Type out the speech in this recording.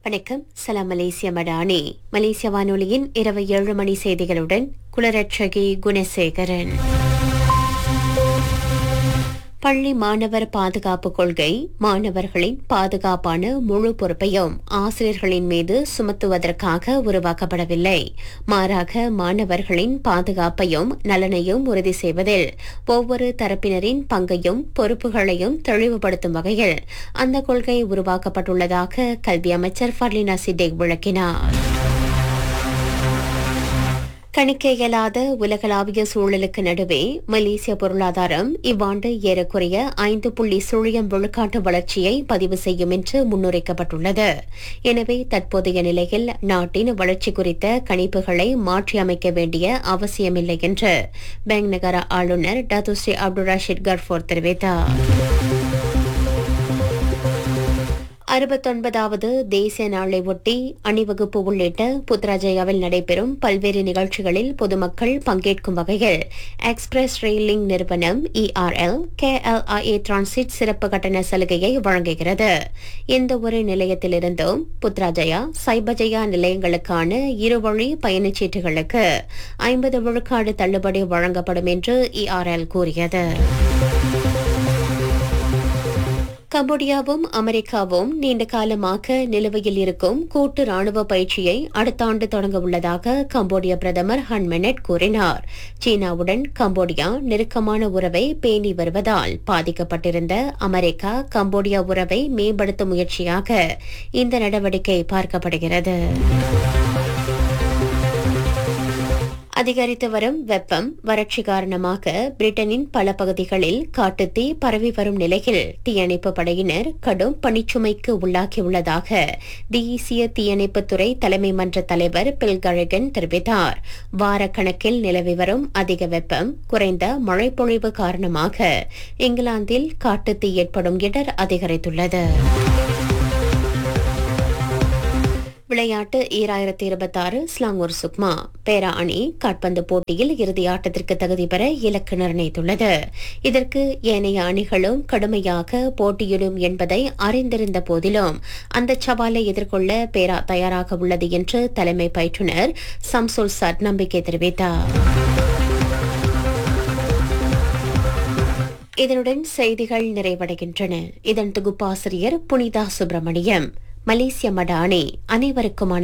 வணக்கம் சலாம் மலேசிய மடானி மலேசிய வானொலியின் இரவு ஏழு மணி செய்திகளுடன் குலரட்சகி குணசேகரன் பள்ளி மாணவர் பாதுகாப்பு கொள்கை மாணவர்களின் பாதுகாப்பான முழு பொறுப்பையும் ஆசிரியர்களின் மீது சுமத்துவதற்காக உருவாக்கப்படவில்லை மாறாக மாணவர்களின் பாதுகாப்பையும் நலனையும் உறுதி செய்வதில் ஒவ்வொரு தரப்பினரின் பங்கையும் பொறுப்புகளையும் தெளிவுபடுத்தும் வகையில் அந்த கொள்கை உருவாக்கப்பட்டுள்ளதாக கல்வி அமைச்சர் ஃபர்லினா சிடேக் விளக்கினார் கணிக்க இயலாத உலகளாவிய சூழலுக்கு நடுவே மலேசிய பொருளாதாரம் இவ்வாண்டு ஏறக்குறைய ஐந்து புள்ளி சுழியம் விழுக்காட்டு வளர்ச்சியை பதிவு செய்யும் என்று முன்னுரைக்கப்பட்டுள்ளது எனவே தற்போதைய நிலையில் நாட்டின் வளர்ச்சி குறித்த கணிப்புகளை மாற்றியமைக்க வேண்டிய அவசியமில்லை என்று பேங்க் நகர ஆளுநர் டத்துஸ்ரீ அப்துல் ரஷீத் கர்ஃபோர் தெரிவித்தார் அறுபத்தொன்பதாவது தேசிய நாளை ஒட்டி அணிவகுப்பு உள்ளிட்ட புத்ராஜயாவில் நடைபெறும் பல்வேறு நிகழ்ச்சிகளில் பொதுமக்கள் பங்கேற்கும் வகையில் எக்ஸ்பிரஸ் ரயிலிங் நிறுவனம் இஆர்எல் கேஎல்ஐஏ டிரான்சிட் சிறப்பு கட்டண சலுகையை வழங்குகிறது எந்த ஒரு நிலையத்திலிருந்தும் புத்ராஜயா சைபஜயா நிலையங்களுக்கான இருவழி பயணச்சீட்டுகளுக்கு ஐம்பது விழுக்காடு தள்ளுபடி வழங்கப்படும் என்று இஆர்எல் கூறியது கம்போடியாவும் அமெரிக்காவும் நீண்ட காலமாக நிலுவையில் இருக்கும் கூட்டு ராணுவ பயிற்சியை அடுத்த ஆண்டு தொடங்க உள்ளதாக கம்போடிய பிரதமர் ஹன்மெனட் கூறினார் சீனாவுடன் கம்போடியா நெருக்கமான உறவை பேணி வருவதால் பாதிக்கப்பட்டிருந்த அமெரிக்கா கம்போடியா உறவை மேம்படுத்தும் முயற்சியாக இந்த நடவடிக்கை பார்க்கப்படுகிறது அதிகரித்து வரும் வெப்பம் வறட்சி காரணமாக பிரிட்டனின் பல பகுதிகளில் காட்டுத்தீ பரவி வரும் நிலையில் தீயணைப்பு படையினர் கடும் பணிச்சுமைக்கு உள்ளாகியுள்ளதாக தேசிய தீயணைப்புத்துறை தலைமை மன்ற தலைவர் பில்கழகன் தெரிவித்தார் வாரக்கணக்கில் நிலவி வரும் அதிக வெப்பம் குறைந்த மழைப்பொழிவு காரணமாக இங்கிலாந்தில் காட்டுத்தீ ஏற்படும் இடர் அதிகரித்துள்ளது விளையாட்டு ஈராயிரத்தி இருபத்தி ஆறு ஸ்லாங்கூர் சுக்மா பேரா அணி காட்பந்து போட்டியில் இறுதி ஆட்டத்திற்கு தகுதி பெற இலக்கு நிர்ணயித்துள்ளது இதற்கு ஏனைய அணிகளும் கடுமையாக போட்டியிடும் என்பதை அறிந்திருந்த போதிலும் அந்த சவாலை எதிர்கொள்ள பேரா தயாராக உள்ளது என்று தலைமை பயிற்றுநர் சம்சுல் சட் நம்பிக்கை தெரிவித்தார் இதனுடன் செய்திகள் நிறைவடைகின்றன இதன் தொகுப்பாசிரியர் புனிதா சுப்பிரமணியம் மலேசிய மடானே அனைவருக்குமான